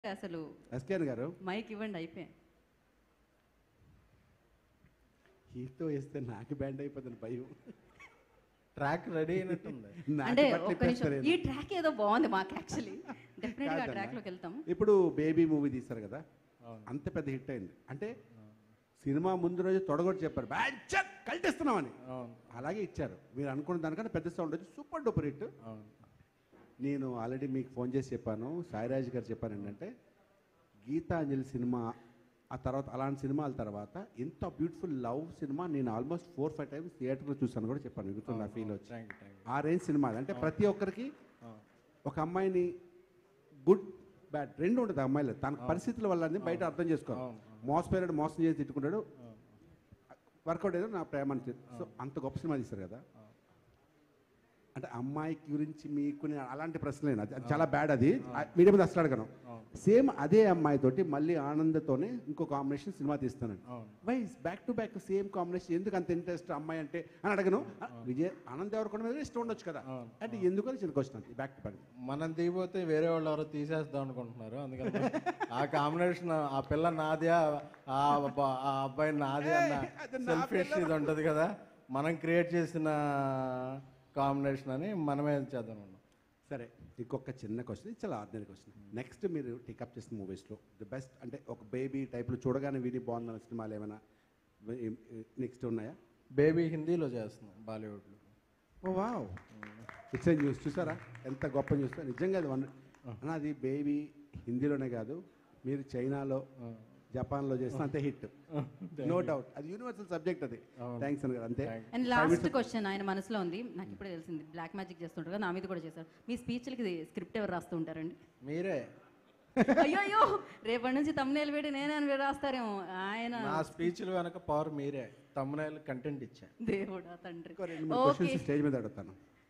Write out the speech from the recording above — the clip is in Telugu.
అసలు ఎస్కేన్ గారు మైక్ ఇవ్వండి అయిపోయి హీతో వేస్తే నాకు బ్యాండ్ అయిపోతుంది భయం ట్రాక్ రెడీ అయినట్టుంది నాకు అంటే బట్టలు ఒక్క నిమిషం ఇప్పేస్తారు ఈ ట్రాక్ ఏదో బాగుంది మాకు యాక్చువల్లీ డెఫినెట్ గా కాదన్నా. ట్రాక్ లోకి వెళ్తాం ఇప్పుడు బేబీ మూవీ తీస్తారు కదా అవును. అంత పెద్ద హిట్ అయింది అంటే సినిమా ముందు రోజు తొడగొట్టి చెప్పారు బ్యాచ్ కల్టిస్తున్నామని అవును అలాగే ఇచ్చారు మీరు అనుకున్న దానికన్నా పెద్ద సౌండ్ వచ్చి సూపర్ డూపర్ హిట్ అవును నేను ఆల్రెడీ మీకు ఫోన్ చేసి చెప్పాను సాయిరాజ్ గారు చెప్పాను ఏంటంటే గీతాంజలి సినిమా ఆ తర్వాత అలాంటి సినిమాల తర్వాత ఇంత బ్యూటిఫుల్ లవ్ సినిమా నేను ఆల్మోస్ట్ ఫోర్ ఫైవ్ టైమ్స్ థియేటర్లో చూసాను కూడా చెప్పాను మీకు నా ఫీల్ వచ్చి థ్యాంక్ యూ థ్యాంక్ యూ ఆ రేంజ్ సినిమా అది. అంటే ప్రతి ఒక్కరికి అవును. ఒక అమ్మాయిని గుడ్ బ్యాడ్ రెండు ఉంటుంది అమ్మాయిలు తన పరిస్థితుల వల్ల అని బయట అర్థం చేసుకోవాలి అవును, మోసపోయాడు మోసం చేసి తిట్టుకుంటాడు వర్కౌట్ ఏదో నా ప్రేమ అని చెప్పి. సో అంత గొప్ప సినిమా తీస్తారు కదా అంటే అమ్మాయి గురించి మీకు నేను అలాంటి ప్రశ్నలేను అది అది చాలా బ్యాడ్ అది వీడియో మీద అసలు అడగను అవును. సేమ్ అదే అమ్మాయి తోటి మళ్ళీ ఆనందతోనే ఇంకో కాంబినేషన్ సినిమా తీస్తానండి అవును. వైస్ back to back same combination ఎందుకు అంత ఇంట్రెస్ట్ అమ్మాయి అంటే అని అడగను ఆ, విజయ్ ఆనంద్ ఎవరికొండ మీద ఇష్టం ఉండొచ్చు కదా అవును. అంటే ఎందుకని చిన్న క్వశ్చన్ అంతే బ్యాక్ టు బ్యాక్ మనం దిగిపోతే వేరే వాళ్ళు ఎవరో తీసేద్దాం అనుకుంటున్నారు అందుకని ఆ కాంబినేషన్ ఆ పిల్ల నాదే ఆ అబ్బా- ఆ అబ్బాయి నాదే అన్న ఏయ్, అది నా సెల్ఫిష్ ఇది ఉంటుంది కదా మనం క్రియేట్ చేసిన కాంబినేషన్ అని మనమే చేద్దాం అన్నాం సరే ఇంకొక చిన్న క్వశ్చన్ చాలా ఆర్డినరీ క్వశ్చన్ నెక్స్ట్ మీరు టేకప్ చేసిన మూవీస్లో ది బెస్ట్ అంటే ఒక బేబీ టైప్లో చూడగానే విని బాగుందన్న సినిమాలు ఏమైనా నెక్స్ట్ ఉన్నాయా బేబీ హిందీలో చేస్తున్నాం బాలీవుడ్లో oh wow it's a news చూసారా ఎంత గొప్ప న్యూస్ నిజంగా అది వన్ అన్న అది బేబీ హిందీలోనే కాదు మీరు చైనాలో జపాన్లో చేసిన అంతే హిట్ నో డౌట్ అది యూనివర్సల్ సబ్జెక్ట్ అది థ్యాంక్స్ అన్న అంతే అండ్ లాస్ట్ క్వశ్చన్ ఆయన మనసులో ఉంది నాకు ఇప్పుడే తెలిసింది బ్లాక్ మ్యాజిక్ చేస్తుంటారు కదా నా మీద కూడా చేశారు మీ స్పీచ్లకి స్క్రిప్ట్ ఎవరు రాస్తూ ఉంటారండి మీరే అయ్యో అయ్యో రేపటి నుంచి తమ్నేలు పెట్టి నేనే అని రాస్తారేమో ఆయన నా స్పీచ్లు వెనక పవర్ మీరే తమ్మునేలు కంటెంట్ ఇచ్చా Hmm. దేవుడా తండ్రి ఇంకో రెండు మూడు ఓకే క్వశ్చన్స్ స్టేజ్ మీద అడుగుతాను